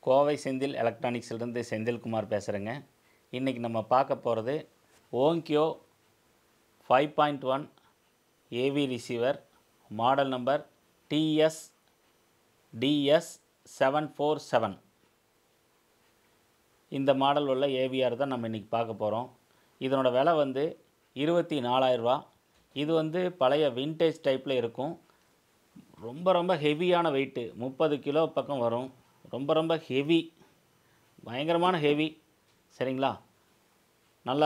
கோவை செந்தில் எலக்ட்ரானிக்ஸ்லேருந்து செந்தில்குமார் பேசுகிறேங்க இன்றைக்கி நம்ம பார்க்க போகிறது Onkyo five point one AV receiver model number DS DS seven four seven இந்த மாடல் உள்ள ஏவிஆர் தான் நம்ம இன்றைக்கி பார்க்க போகிறோம் இதனோட விலை வந்து இருபத்தி நாலாயிரரூவா இது வந்து பழைய விண்டேஜ் டைப்பில் இருக்கும் ரொம்ப ரொம்ப ஹெவியான வெயிட்டு முப்பது கிலோ பக்கம் வரும் ரொம்ப ரொம்ப ஹெவி பயங்கரமான ஹெவி சரிங்களா நல்லா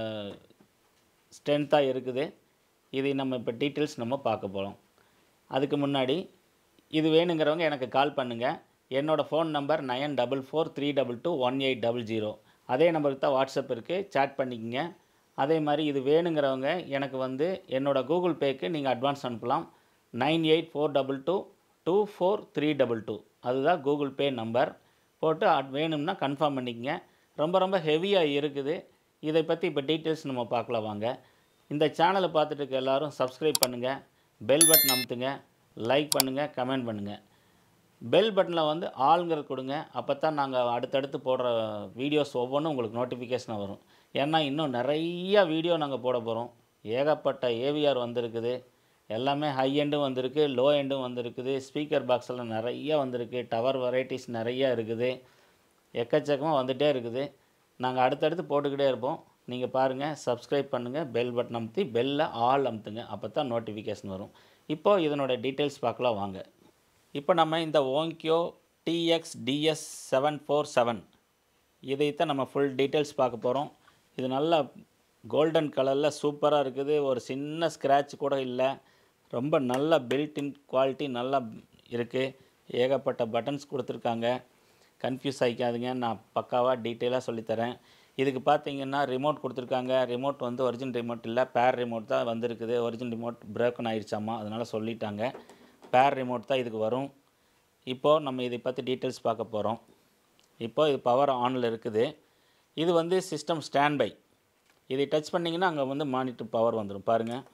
ஸ்ட்ரென்த்தாக இருக்குது இது நம்ம இப்போ டீட்டெயில்ஸ் நம்ம பார்க்க போகிறோம் அதுக்கு முன்னாடி இது வேணுங்கிறவங்க எனக்கு கால் பண்ணுங்கள் என்னோடய phone number nine double four three double two one eight double zero அதே நம்பருக்கு தான் வாட்ஸ்அப் இருக்குது சேட் பண்ணிக்கங்க அதே மாதிரி இது வேணுங்கிறவங்க எனக்கு வந்து என்னோடய கூகுள் பேக்கு நீங்கள் அட்வான்ஸ் அனுப்பலாம் nine eight four double two two four three double two அதுதான் கூகுள் பே நம்பர் போட்டு அட் வேணும்னா கன்ஃபார்ம் பண்ணிக்கங்க ரொம்ப ரொம்ப ஹெவியாக இருக்குது இதை பற்றி இப்போ டீட்டெயில்ஸ் நம்ம பார்க்கலாம் வாங்க இந்த சேனலை பார்த்துட்டு இருக்க எல்லாரும் சப்ஸ்கிரைப் பண்ணுங்கள் பெல் பட்டன் அமுத்துங்க லைக் பண்ணுங்கள் கமெண்ட் பண்ணுங்கள் பெல் பட்டனில் வந்து ஆளுங்கிறது கொடுங்க அப்போ தான் நாங்கள் அடுத்தடுத்து போடுற வீடியோஸ் ஒவ்வொன்றும் உங்களுக்கு நோட்டிஃபிகேஷனாக வரும் ஏன்னா இன்னும் நிறையா வீடியோ நாங்கள் போட போகிறோம் ஏகப்பட்ட ஏவிஆர் வந்திருக்குது எல்லாமே ஹை எண்டும் வந்திருக்கு லோ எண்டும் வந்திருக்குது ஸ்பீக்கர் பாக்ஸில் நிறைய வந்திருக்கு டவர் வெரைட்டிஸ் நிறையா இருக்குது எக்கச்சக்கமாக வந்துகிட்டே இருக்குது நாங்கள் அடுத்தடுத்து போட்டுக்கிட்டே இருப்போம் நீங்கள் பாருங்கள் சப்ஸ்கிரைப் பண்ணுங்கள் பெல் பட்டன் அமுத்தி பெல்லில் ஆல் அமுத்துங்க அப்போ தான் நோட்டிஃபிகேஷன் வரும் இப்போது இதனோட டீட்டெயில்ஸ் பார்க்கலாம் வாங்க இப்போ நம்ம இந்த Onkyo dx DS seven four seven இதைத்தான் நம்ம ஃபுல் டீட்டெயில்ஸ் பார்க்க போகிறோம் இது நல்லா கோல்டன் கலரில் சூப்பராக இருக்குது ஒரு சின்ன ஸ்க்ராட்ச் கூட இல்லை ரொம்ப நல்ல பில்டின் குவாலிட்டி நல்லா இருக்குது ஏகப்பட்ட பட்டன்ஸ் கொடுத்துருக்காங்க கன்ஃபியூஸ் ஆகிக்காதுங்க நான் பக்காவாக டீட்டெயிலாக சொல்லித்தரேன் இதுக்கு பார்த்தீங்கன்னா ரிமோட் கொடுத்துருக்காங்க ரிமோட் வந்து ஒரிஜினல் ரிமோட் இல்லை பேர் ரிமோட் தான் வந்திருக்குது ஒரிஜினல் ரிமோட் பிரேக்கன் ஆயிடுச்சாமா அதனால் சொல்லிட்டாங்க பேர் ரிமோட் தான் இதுக்கு வரும் இப்போது நம்ம இதை பற்றி டீட்டெயில்ஸ் பார்க்க போகிறோம் இப்போது இது பவர் ஆனில் இருக்குது இது வந்து சிஸ்டம் ஸ்டாண்ட் பை இதை டச் பண்ணிங்கன்னா அங்கே வந்து மானிட்டர் பவர் வந்துடும் பாருங்கள்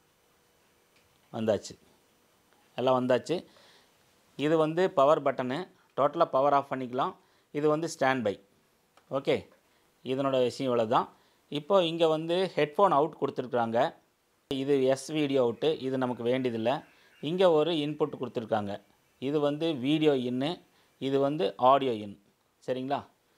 வந்தாச்சு எல்லாம் வந்தாச்சு இது வந்து பவர் பட்டனு டோட்டலாக பவர் ஆஃப் பண்ணிக்கலாம் இது வந்து ஸ்டாண்ட் பை ஓகே இதனோட விஷயம் இவ்வளோ தான் இப்போ இங்கே வந்து ஹெட்ஃபோன் அவுட் கொடுத்துருக்குறாங்க இது எஸ் வீடியோ அவுட்டு இது நமக்கு வேண்டியதில்லை இங்கே ஒரு இன்புட் கொடுத்துருக்காங்க இது வந்து வீடியோ இன்னு இது வந்து ஆடியோ இன் சரிங்களா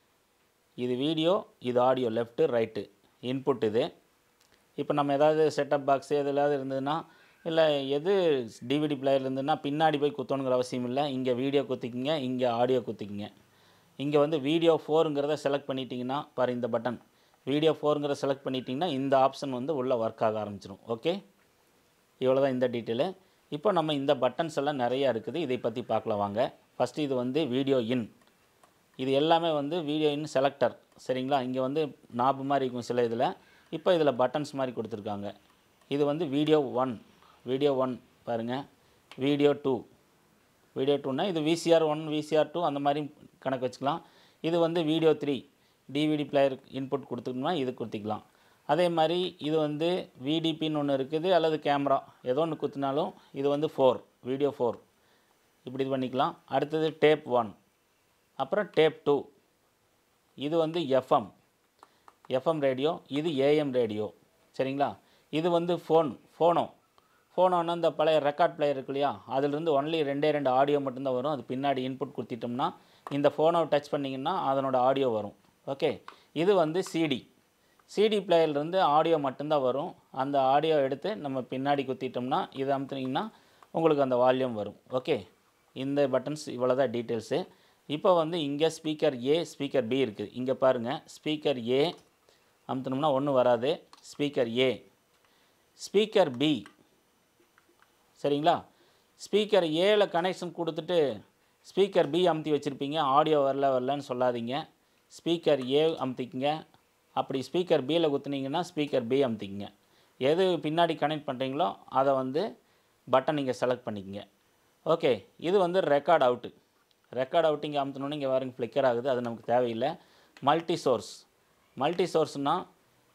இது வீடியோ இது ஆடியோ லெஃப்ட்டு ரைட்டு இன்புட் இது இப்போ நம்ம ஏதாவது செட்டப் பாக்ஸு எது ஏதாவது இருந்ததுன்னா இல்லை எது டிவிடி பிளேயர் இருந்ததுன்னா பின்னாடி போய் குத்தணுங்கிற அவசியம் இல்லை இங்கே வீடியோ குத்திக்கிங்க இங்கே ஆடியோ குத்திக்கிங்க இங்கே வந்து வீடியோ ஃபோருங்கிறத செலக்ட் பண்ணிட்டீங்கன்னா பாரு இந்த பட்டன் வீடியோ ஃபோருங்கிறத செலக்ட் பண்ணிட்டீங்கன்னா இந்த ஆப்ஷன் வந்து உள்ளே ஒர்க் ஆக ஆரம்பிச்சிடும் ஓகே இவ்வளோ தான் இந்த டீட்டெயிலு இப்போ நம்ம இந்த பட்டன்ஸ் எல்லாம் நிறையா இருக்குது இதை பற்றி பார்க்கலாம் வாங்க ஃபஸ்ட்டு இது வந்து வீடியோ இன் இது எல்லாமே வந்து வீடியோ இன் செலக்டர் சரிங்களா இங்கே வந்து நாபு மாதிரி இருக்கும் சில இதில் இப்போ இதில் பட்டன்ஸ் மாதிரி கொடுத்துருக்காங்க இது வந்து வீடியோ ஒன் வீடியோ ஒன் பாருங்கள் வீடியோ டூ வீடியோ டூனா இது விசிஆர் ஒன் விசிஆர் டூ அந்த மாதிரி கணக்கு வச்சுக்கலாம் இது வந்து video three DVD player input கொடுத்துக்கணும்னா இது கொடுத்துக்கலாம் அதே மாதிரி இது வந்து விடிபின்னு ஒன்று இருக்குது அல்லது கேமரா ஏதோ ஒன்று குத்தினாலும் இது வந்து ஃபோர் வீடியோ ஃபோர் இப்படி இது பண்ணிக்கலாம் அடுத்தது டேப் ஒன் அப்புறம் டேப் டூ இது வந்து எஃப்எம் எஃப்எம் ரேடியோ இது ஏஎம் ரேடியோ சரிங்களா இது வந்து ஃபோன் ஃபோனோ ஃபோனோன்னா இந்த பழைய ரெக்கார்ட் பிளேயர் இருக்கு இல்லையா அதிலிருந்து ஒன்லி ரெண்டே ரெண்டு ஆடியோ மட்டும்தான் வரும் அது பின்னாடி இன்புட் கொடுத்திட்டோம்னா இந்த ஃபோனை டச் பண்ணிங்கன்னா அதனோட ஆடியோ வரும் ஓகே இது வந்து சிடி சிடி பிளேயர்லேருந்து ஆடியோ மட்டும்தான் வரும் அந்த ஆடியோ எடுத்து நம்ம பின்னாடி குத்திட்டோம்னா இதை அமுத்துனீங்கன்னா உங்களுக்கு அந்த வால்யூம் வரும் ஓகே இந்த பட்டன்ஸ் இவ்வளோ தான் டீட்டெயில்ஸு இப்போ வந்து இங்கே ஸ்பீக்கர் ஏ ஸ்பீக்கர் பி இருக்குது இங்கே பாருங்கள் ஸ்பீக்கர் ஏ அமுத்தினோம்னா ஒன்றும் வராது ஸ்பீக்கர் ஏ ஸ்பீக்கர் பி சரிங்களா ஸ்பீக்கர் ஏல கனெக்ஷன் கொடுத்துட்டு ஸ்பீக்கர் பி அமுத்தி வச்சுருப்பீங்க ஆடியோ வரல வரலன்னு சொல்லாதீங்க ஸ்பீக்கர் ஏ அமுத்திக்கங்க அப்படி ஸ்பீக்கர் பியில் குத்துனீங்கன்னா ஸ்பீக்கர் பி அமுத்திக்கங்க எது பின்னாடி கனெக்ட் பண்ணுறீங்களோ அதை வந்து பட்டன் நீங்கள் செலக்ட் பண்ணிக்கங்க ஓகே இது வந்து ரெக்கார்ட் அவுட்டு ரெக்கார்ட் அவுட் இங்கே அமுத்தணுன்னு இங்கே பாருங்க ஃப்ளிக்கர் ஆகுது அது நமக்கு தேவையில்லை மல்டி சோர்ஸ் மல்டி சோர்ஸ்னால்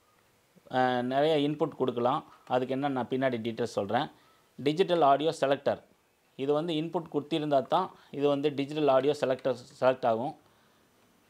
நிறைய இன்புட் கொடுக்கலாம் அதுக்கு என்ன நான் பின்னாடி டீட்டெயில்ஸ் சொல்கிறேன் டிஜிட்டல் ஆடியோ செலக்டர் இது வந்து இன்புட் கொடுத்திருந்தா தான் இது வந்து டிஜிட்டல் ஆடியோ செலக்டர் செலக்ட் ஆகும்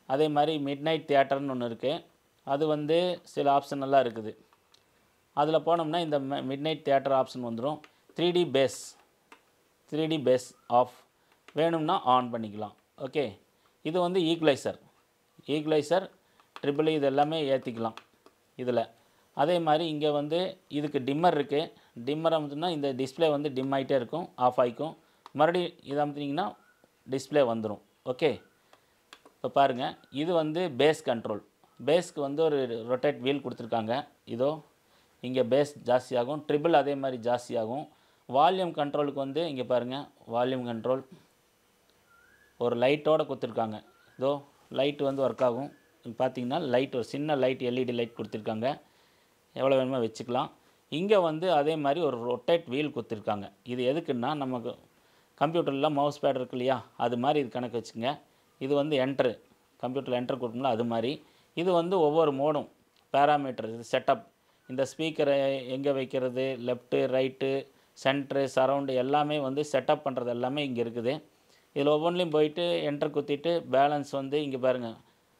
அதே மாதிரி மிட் நைட் தியேட்டர்னு ஒன்று இருக்குது அது வந்து சில ஆப்ஷன் எல்லாம் இருக்குது அதில் போனோம்னா இந்த மிட் நைட் தியேட்டர் ஆப்ஷன் வந்துடும் three D bass three D bass off வேணும்னா ஆன் பண்ணிக்கலாம் ஓகே இது வந்து ஈக்குவலைசர் ஈக்குவலைசர் ட்ரிபிள் இது எல்லாமே ஏற்றிக்கலாம் இதில் அதே மாதிரி இங்கே வந்து இதுக்கு டிம்மர் இருக்குது டிம்மர் அமுத்துனா இந்த டிஸ்ப்ளே வந்து டிம் ஆகிட்டே இருக்கும் ஆஃப் ஆகிக்கும் மறுபடியும் இதை அமுத்துனீங்கன்னா டிஸ்ப்ளே வந்துடும் ஓகே இப்போ பாருங்கள் இது வந்து பேஸ் கண்ட்ரோல் பேஸ்க்கு வந்து ஒரு ரொட்டேட் வீல் கொடுத்துருக்காங்க இதோ இங்கே பேஸ் ஜாஸ்தியாகும் ட்ரிபிள் அதே மாதிரி ஜாஸ்தியாகும் வால்யூம் கண்ட்ரோலுக்கு வந்து இங்கே பாருங்கள் வால்யூம் கண்ட்ரோல் ஒரு லைட்டோட கொடுத்துருக்காங்க இதோ லைட் வந்து ஒர்க் ஆகும் பார்த்தீங்கன்னா லைட் ஒரு சின்ன லைட் எல்இடி லைட் கொடுத்துருக்காங்க எவ்வளோ வேணுமோ வச்சுக்கலாம் இங்கே வந்து அதே மாதிரி ஒரு ரொட்டேட் வீல் கொடுத்துருக்காங்க இது எதுக்குன்னா நமக்கு கம்ப்யூட்டரில் மவுஸ் பேட் இருக்கு இல்லையா அது மாதிரி இது கணக்கு வச்சுங்க இது வந்து என்ட்ரு கம்ப்யூட்டரில் என்ட்ரு கொடுக்கணும்ல அது மாதிரி இது வந்து ஒவ்வொரு மோடும் பேராமீட்டர் இது செட்டப் இந்த ஸ்பீக்கரை எங்கே வைக்கிறது லெஃப்ட்டு ரைட்டு சென்ட்ரு சரவுண்டு எல்லாமே வந்து செட்டப் பண்ணுறது எல்லாமே இங்கே இருக்குது இதில் ஒவ்வொன்றிலையும் போயிட்டு என்டர் குத்திட்டு பேலன்ஸ் வந்து இங்கே பாருங்கள்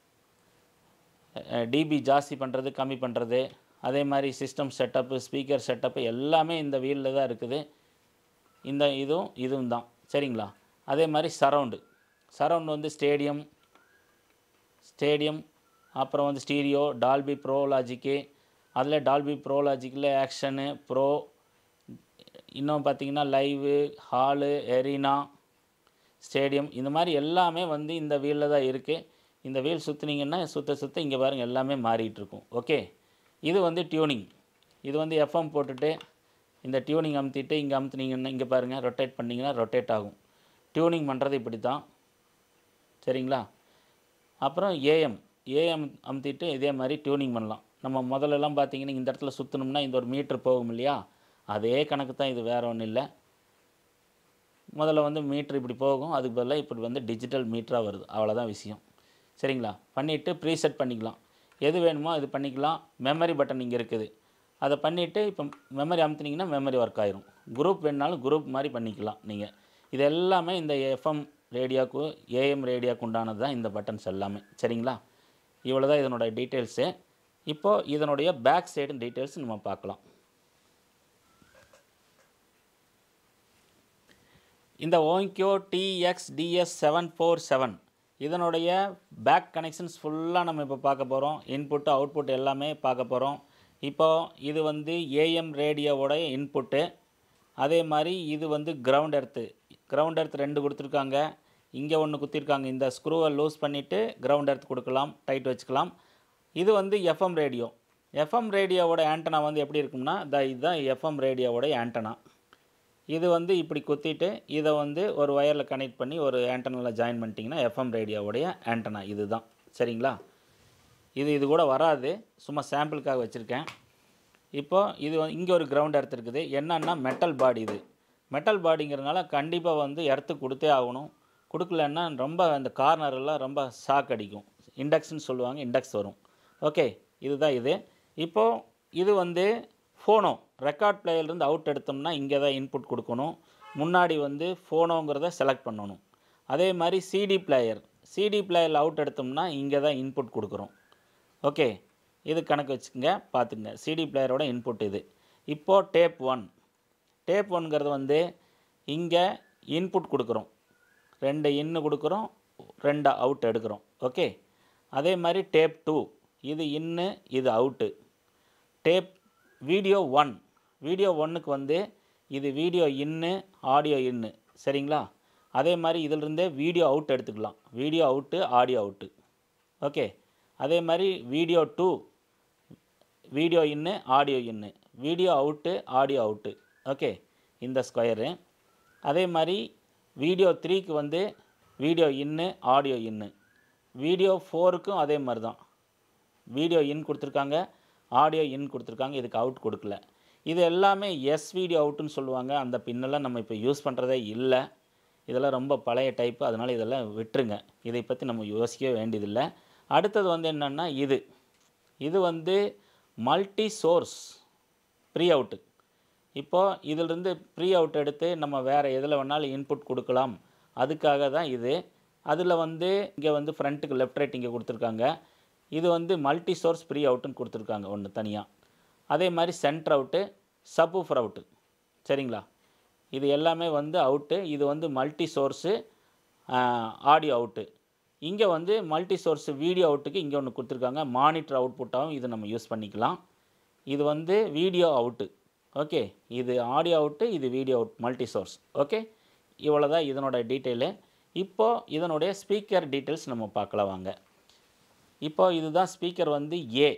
டிபி ஜாஸ்தி பண்ணுறது கம்மி பண்ணுறது அதே மாதிரி சிஸ்டம் செட்டப்பு ஸ்பீக்கர் செட்டப்பு எல்லாமே இந்த வீலில் தான் இருக்குது இந்த இதுவும் இதுவும் தான் சரிங்களா அதே மாதிரி சரவுண்டு சரவுண்ட் வந்து ஸ்டேடியம் ஸ்டேடியம் அப்புறம் வந்து ஸ்டீரியோ டால்பி ப்ரோ லாஜிக்கு அதில் டால்பி ப்ரோ லாஜிக்கில் ஆக்ஷனு ப்ரோ இன்னும் பார்த்தீங்கன்னா லைவு ஹாலு எரினா ஸ்டேடியம் இந்த மாதிரி எல்லாமே வந்து இந்த வீலில் தான் இருக்குது இந்த வீல் சுற்றுனீங்கன்னா சுற்ற சுற்ற இங்கே பாருங்கள் எல்லாமே மாறிட்டு இருக்கும் ஓகே இது வந்து டியூனிங் இது வந்து எஃப்எம் போட்டுட்டு இந்த டியூனிங் அமுத்திட்டு இங்கே அமுத்துனீங்கன்னா இங்கே பாருங்கள் ரொட்டேட் பண்ணிங்கன்னா ரொட்டேட் ஆகும் டியூனிங் பண்ணுறது இப்படி தான் சரிங்களா அப்புறம் ஏஎம் ஏஎம் அமுத்திட்டு இதே மாதிரி டியூனிங் பண்ணலாம் நம்ம முதல்லலாம் பார்த்தீங்கன்னா இந்த இடத்துல சுற்றணும்னா இந்த ஒரு மீட்ரு போகும் இல்லையா அதே கணக்கு தான் இது வேறு ஒன்றும் இல்லை முதல்ல வந்து மீட்ரு இப்படி போகும் அதுக்கு பதிலாக இப்படி வந்து டிஜிட்டல் மீட்டராக வருது அவ்வளோதான் விஷயம் சரிங்களா பண்ணிவிட்டு ப்ரீசெட் பண்ணிக்கலாம் எது வேணுமோ இது பண்ணிக்கலாம் மெமரி பட்டன் இங்கே இருக்குது அதை பண்ணிவிட்டு இப்போ மெமரி அமுத்துனீங்கன்னா மெமரி ஒர்க் ஆயிரும் குரூப் வேணுனாலும் குரூப் மாதிரி பண்ணிக்கலாம் நீங்கள் இது எல்லாமே இந்த எஃப்எம் ரேடியோக்கு ஏஎம் ரேடியோக்கு உண்டானது தான் இந்த பட்டன்ஸ் எல்லாமே சரிங்களா இவ்வளோ தான் இதனோட டீட்டெயில்ஸு இப்போது இதனுடைய பேக் சைடு டீட்டெயில்ஸ் நம்ம பார்க்கலாம் இந்த Onkyo dx DS seven four seven இதனுடைய பேக் கனெக்ஷன்ஸ் ஃபுல்லாக நம்ம இப்போ பார்க்க போகிறோம் இன்புட்டு அவுட்புட் எல்லாமே பார்க்க போகிறோம் இப்போ இது வந்து ஏஎம் ரேடியோவோட இன்புட்டு அதே மாதிரி இது வந்து கிரவுண்ட் எர்த்து கிரவுண்ட் எர்த் ரெண்டு கொடுத்துருக்காங்க இங்கே ஒன்று குத்திருக்காங்க இந்த ஸ்க்ரூவை லூஸ் பண்ணிவிட்டு கிரவுண்ட் எர்த் கொடுக்கலாம் டைட் வச்சுக்கலாம் இது வந்து எஃப்எம் ரேடியோ எஃப்எம் ரேடியோவோட ஆண்டனா வந்து எப்படி இருக்கும்னா த இதுதான் எஃப்எம் ரேடியோவோட ஆண்டனா இது வந்து இப்படி குத்திட்டு இதை வந்து ஒரு ஒயரில் கனெக்ட் பண்ணி ஒரு ஆண்டனாவில் ஜாயின் பண்ணிட்டீங்கன்னா எஃப்எம் ரேடியோவுடைய ஆண்டனா இது தான் சரிங்களா இது இது கூட வராது சும்மா சாம்பிளுக்காக வச்சுருக்கேன் இப்போ இது இங்கே ஒரு கிரவுண்ட் எர்த் இருக்குது என்னன்னா மெட்டல் பாடி இது மெட்டல் பாடிங்கிறதுனால கண்டிப்பாக வந்து எர்த்து கொடுத்தே ஆகணும் கொடுக்கலன்னா ரொம்ப அந்த கார்னரெல்லாம் ரொம்ப ஷாக் அடிக்கும் இண்டக்ஸ்னு சொல்லுவாங்க இண்டக்ஸ் வரும் ஓகே இதுதான் இது இப்போது இது வந்து ஃபோனோ ரெக்கார்ட் பிளேயர்லேருந்து அவுட் எடுத்தோம்னா இங்கே தான் இன்புட் கொடுக்கணும் முன்னாடி வந்து ஃபோனோங்கிறத செலக்ட் பண்ணணும் அதே மாதிரி சிடி பிளேயர் சிடி பிளேயரில் அவுட் எடுத்தோம்னா இங்கே தான் இன்புட் கொடுக்குறோம் ஓகே இது கணக்கு வச்சுக்கோங்க பார்த்துங்க சிடி பிளேயரோட இன்புட் இது இப்போது டேப் ஒன் டேப் ஒன்ங்கிறது வந்து இங்கே இன்புட் கொடுக்குறோம் ரெண்டு இன்னு கொடுக்குறோம் ரெண்டு அவுட் எடுக்கிறோம் ஓகே அதே மாதிரி டேப் டூ இது இன்னு இது out tape video one video ஒன்றுக்கு வந்து இது வீடியோ இன்னு ஆடியோ இன்னு சரிங்களா அதே மாதிரி இதிலிருந்தே வீடியோ அவுட் எடுத்துக்கலாம் video out audio out okay அதே மாதிரி video two video in audio in video out audio out okay இந்த ஸ்கொயரு அதே மாதிரி வீடியோ த்ரீக்கு வந்து video in audio in video ஃபோருக்கும் அதே மாதிரி தான் வீடியோ இன் கொடுத்துருக்காங்க ஆடியோ இன் கொடுத்துருக்காங்க இதுக்கு அவுட் கொடுக்கல இது எல்லாமே எஸ் வீடியோ அவுட்டுன்னு சொல்லுவாங்க அந்த பின்னெல்லாம் நம்ம இப்போ யூஸ் பண்ணுறதே இல்லை இதெல்லாம் ரொம்ப பழைய டைப்பு அதனால் இதெல்லாம் விட்டுருங்க இதை பற்றி நம்ம யோசிக்கவே வேண்டியதில்லை அடுத்தது வந்து என்னென்னா இது இது வந்து மல்டி சோர்ஸ் ப்ரீ அவுட்டு இப்போது இதிலிருந்து ப்ரீ அவுட் எடுத்து நம்ம வேறு எதில் வேணாலும் இன்புட் கொடுக்கலாம் அதுக்காக தான் இது அதில் வந்து இங்கே வந்து ஃப்ரண்ட்டுக்கு லெஃப்ட் ரைட் இங்கே கொடுத்துருக்காங்க இது வந்து மல்டி சோர்ஸ் ப்ரீ அவுட்டுன்னு கொடுத்துருக்காங்க ஒன்று தனியாக அதே மாதிரி சென்டர் அவுட்டு சப்வூஃபர் அவுட்டு சரிங்களா இது எல்லாமே வந்து அவுட்டு இது வந்து மல்டி சோர்ஸு ஆடியோ அவுட்டு இங்கே வந்து மல்டி சோர்ஸ் வீடியோ அவுட்டுக்கு இங்கே ஒன்று கொடுத்துருக்காங்க மானிட்டர் அவுட்புட்டாகவும் இது நம்ம யூஸ் பண்ணிக்கலாம் இது வந்து வீடியோ அவுட்டு ஓகே இது ஆடியோ அவுட்டு இது video out multi source okay இவ்வளோ தான் இதனோட டீட்டெயிலு இப்போது இதனுடைய ஸ்பீக்கர் டீட்டெயில்ஸ் நம்ம பார்க்கலாம் வாங்க இப்போ இதுதான் ஸ்பீக்கர் வந்து ஏ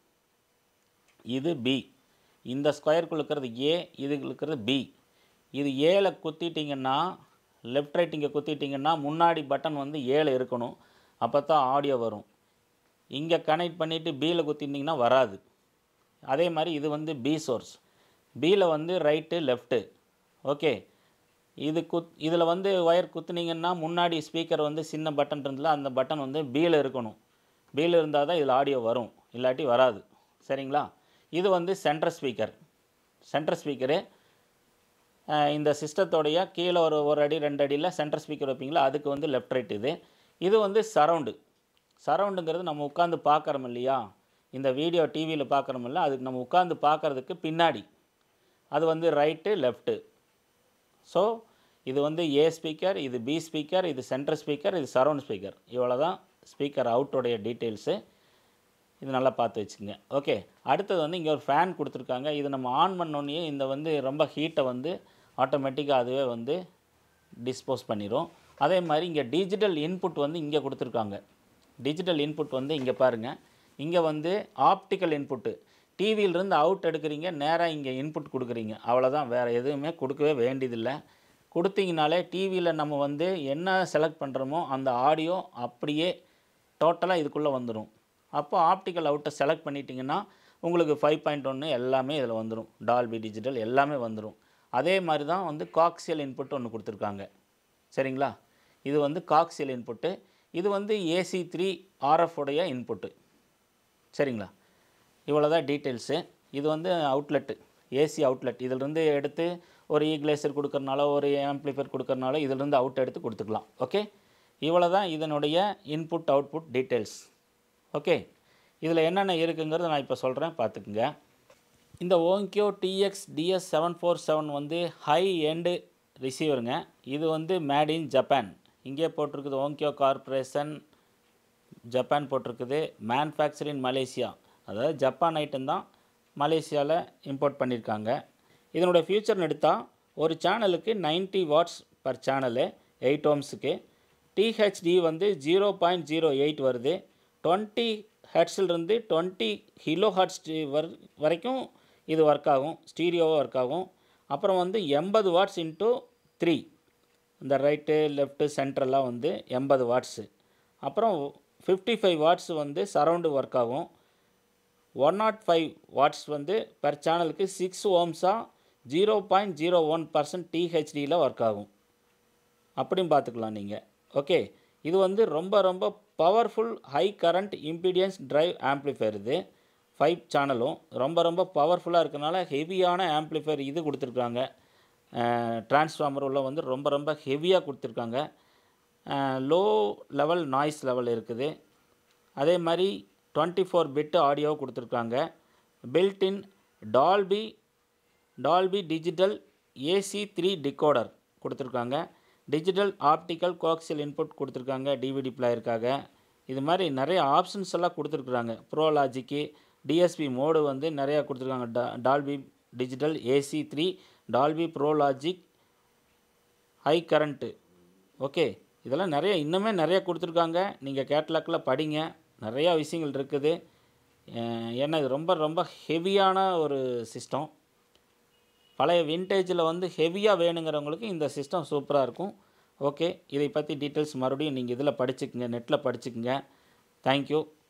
இது பி இந்த ஸ்கொயருக்குள்ள இருக்கிறது ஏ இதுக்கு இருக்கிறது பி இது ஏல குத்திட்டிங்கன்னா லெஃப்ட் ரைட் இங்கே குத்திட்டிங்கன்னா முன்னாடி பட்டன் வந்து ஏழு இருக்கணும் அப்போ தான் ஆடியோ வரும் இங்கே கனெக்ட் பண்ணிவிட்டு பியில் குத்திட்டிங்கன்னா வராது அதே மாதிரி இது வந்து பி சோர்ஸ் பியில் வந்து ரைட்டு லெஃப்ட்டு ஓகே இது குத் இதில் வந்து ஒயர் குத்துனீங்கன்னா முன்னாடி ஸ்பீக்கர் வந்து சின்ன பட்டன் இருந்ததில்ல அந்த பட்டன் வந்து பியில் இருக்கணும் பியில் இருந்தால் தான் இதில் ஆடியோ வரும் இல்லாட்டி வராது சரிங்களா இது வந்து சென்டர் ஸ்பீக்கர் சென்டர் ஸ்பீக்கரு இந்த சிஸ்டத்தோடைய கீழே ஒரு ஒரு அடி ரெண்டு அடியில் சென்டர் ஸ்பீக்கர் வைப்பீங்களா அதுக்கு வந்து லெஃப்ட் ரைட் இது இது வந்து சரவுண்டு சரவுண்டுங்கிறது நம்ம உட்காந்து பார்க்குறோம் இல்லையா இந்த வீடியோ டிவியில் பார்க்குறோம் இல்லை அதுக்கு நம்ம உட்காந்து பார்க்குறதுக்கு பின்னாடி அது வந்து ரைட்டு லெஃப்ட்டு ஸோ இது வந்து ஏ ஸ்பீக்கர் இது பி ஸ்பீக்கர் இது சென்டர் ஸ்பீக்கர் இது சரவுண்ட் ஸ்பீக்கர் இவ்வளோ தான் ஸ்பீக்கர் அவுட்டோடைய டீட்டெயில்ஸு இது நல்லா பார்த்து வச்சுக்கோங்க ஓகே அடுத்தது வந்து இங்கே ஒரு ஃபேன் கொடுத்துருக்காங்க இது நம்ம ஆன் பண்ணோன்னே இந்த வந்து ரொம்ப ஹீட்டை வந்து ஆட்டோமேட்டிக்காக அதுவே வந்து டிஸ்போஸ் பண்ணிடும் அதே மாதிரி இங்கே டிஜிட்டல் இன்புட் வந்து இங்கே கொடுத்துருக்காங்க டிஜிட்டல் இன்புட் வந்து இங்கே பாருங்கள் இங்கே வந்து ஆப்டிக்கல் இன்புட்டு டிவியிலிருந்து அவுட் எடுக்கிறீங்க நேராக இங்கே இன்புட் கொடுக்குறீங்க அவ்வளோதான் வேறு எதுவுமே கொடுக்கவே வேண்டியதில்லை கொடுத்தீங்கனாலே டிவியில் நம்ம வந்து என்ன செலக்ட் பண்ணுறோமோ அந்த ஆடியோ அப்படியே டோட்டலாக இதுக்குள்ளே வந்துடும் அப்போ ஆப்டிக்கல் அவுட்டை செலக்ட் பண்ணிட்டீங்கன்னா உங்களுக்கு ஃபைவ் பாயிண்ட் ஒன்று எல்லாமே இதில் வந்துடும் டால்பி டிஜிட்டல் எல்லாமே வந்துடும் அதே மாதிரி தான் வந்து காக்சியல் இன்புட் ஒன்று கொடுத்துருக்காங்க சரிங்களா இது வந்து காக்சியல் இன்புட்டு இது வந்து ஏசி த்ரீ ஆர்எஃப் உடைய இன்புட்டு சரிங்களா இவ்வளோ தான் டீட்டெயில்ஸு இது வந்து அவுட்லெட்டு ஏசி அவுட்லெட் இதிலிருந்து எடுத்து ஒரு ஈக்லேசர் கொடுக்கறனால ஒரு ஆம்ப்ளிஃபையர் கொடுக்கறனால இதிலிருந்து அவுட் எடுத்து கொடுத்துக்கலாம் ஓகே இவ்வளோ தான் இதனுடைய இன்புட் அவுட்புட் டீட்டெயில்ஸ் ஓகே இதில் என்னென்ன இருக்குங்கிறத நான் இப்போ சொல்கிறேன் பார்த்துக்குங்க இந்த Onkyo dx DS seven four seven வந்து ஹை எண்டு ரிசீவருங்க இது வந்து மேட் இன் ஜப்பான் இங்கே போட்டிருக்குது ஓங்கியோ கார்ப்பரேஷன் ஜப்பான் போட்டிருக்குது மேனுஃபேக்சரிங் மலேசியா அதாவது ஜப்பான் ஐட்டம் தான் மலேசியாவில் இம்போர்ட் பண்ணியிருக்காங்க இதனோட ஃபியூச்சர்னு எடுத்தால் ஒரு சேனலுக்கு 90 வாட்ஸ் பர் சேனலு எயிட் ஓம்ஸுக்கு டிஹெச்டி வந்து ஜீரோ பாயிண்ட் ஜீரோ எயிட் வருது டுவெண்ட்டி ஹெட்ஸ்லேருந்து டுவெண்ட்டி கிலோ ஹெட்ஸ் வர் வரைக்கும் இது ஒர்க் ஆகும் ஸ்டீரியோவாக ஒர்க் ஆகும் அப்புறம் வந்து எண்பது வாட்ஸ் இன்ட்டு த்ரீ இந்த ரைட்டு லெஃப்ட்டு சென்ட்ரெல்லாம் வந்து எண்பது வாட்ஸு அப்புறம் ஃபிஃப்டி ஃபைவ் வாட்ஸ் வந்து சரவுண்டு ஒர்க் ஆகும் ஒன் நாட் ஃபைவ் வாட்ஸ் வந்து பெர் சேனலுக்கு சிக்ஸ் ஓம்ஸாக zero point zero one percent டிஹெச்டியில் ஒர்க் ஆகும் அப்படியும் பார்த்துக்கலாம் நீங்கள் ஓகே இது வந்து ரொம்ப ரொம்ப powerful high current impedance drive amplifier இது ஃபைவ் சேனலும் ரொம்ப ரொம்ப பவர்ஃபுல்லாக இருக்கனால ஹெவியான ஆம்ப்ளிஃபையர் இது கொடுத்துருக்காங்க டிரான்ஸ்ஃபார்மர் உள்ள வந்து ரொம்ப ரொம்ப ஹெவியாக கொடுத்துருக்காங்க லோ லெவல் நாய்ஸ் லெவல் இருக்குது அதே மாதிரி டுவெண்ட்டி ஃபோர் பிட்டு ஆடியோ கொடுத்துருக்காங்க built in Dolby Dolby digital AC three decoder கொடுத்துருக்காங்க டிஜிட்டல் ஆப்டிக்கல் கோக்சியல் இன்புட் கொடுத்துருக்காங்க டிவிடி பிளேயருக்காக இது மாதிரி நிறைய ஆப்ஷன்ஸ் எல்லாம் கொடுத்துருக்குறாங்க ப்ரோ லாஜிக்கு டிஎஸ்பி மோடு வந்து நிறையா கொடுத்துருக்காங்க டா Dolby digital AC three Dolby pro logic high current okay இதெல்லாம் நிறைய இன்னுமே நிறைய கொடுத்துருக்காங்க நீங்கள் கேட்லாக்கில் படிங்க நிறையா விஷயங்கள் இருக்குது அஹ் ஏன்னா இது ரொம்ப ரொம்ப ஹெவியான ஒரு சிஸ்டம் பழைய விண்டேஜில் வந்து ஹெவியாக வேணுங்கிறவங்களுக்கு இந்த சிஸ்டம் சூப்பராக இருக்கும் ஓகே இதை பற்றி டீட்டெயில்ஸ் மறுபடியும் நீங்கள் இதில் படிச்சுக்குங்க நெட்டில் படிச்சுக்குங்க தேங்க்யூ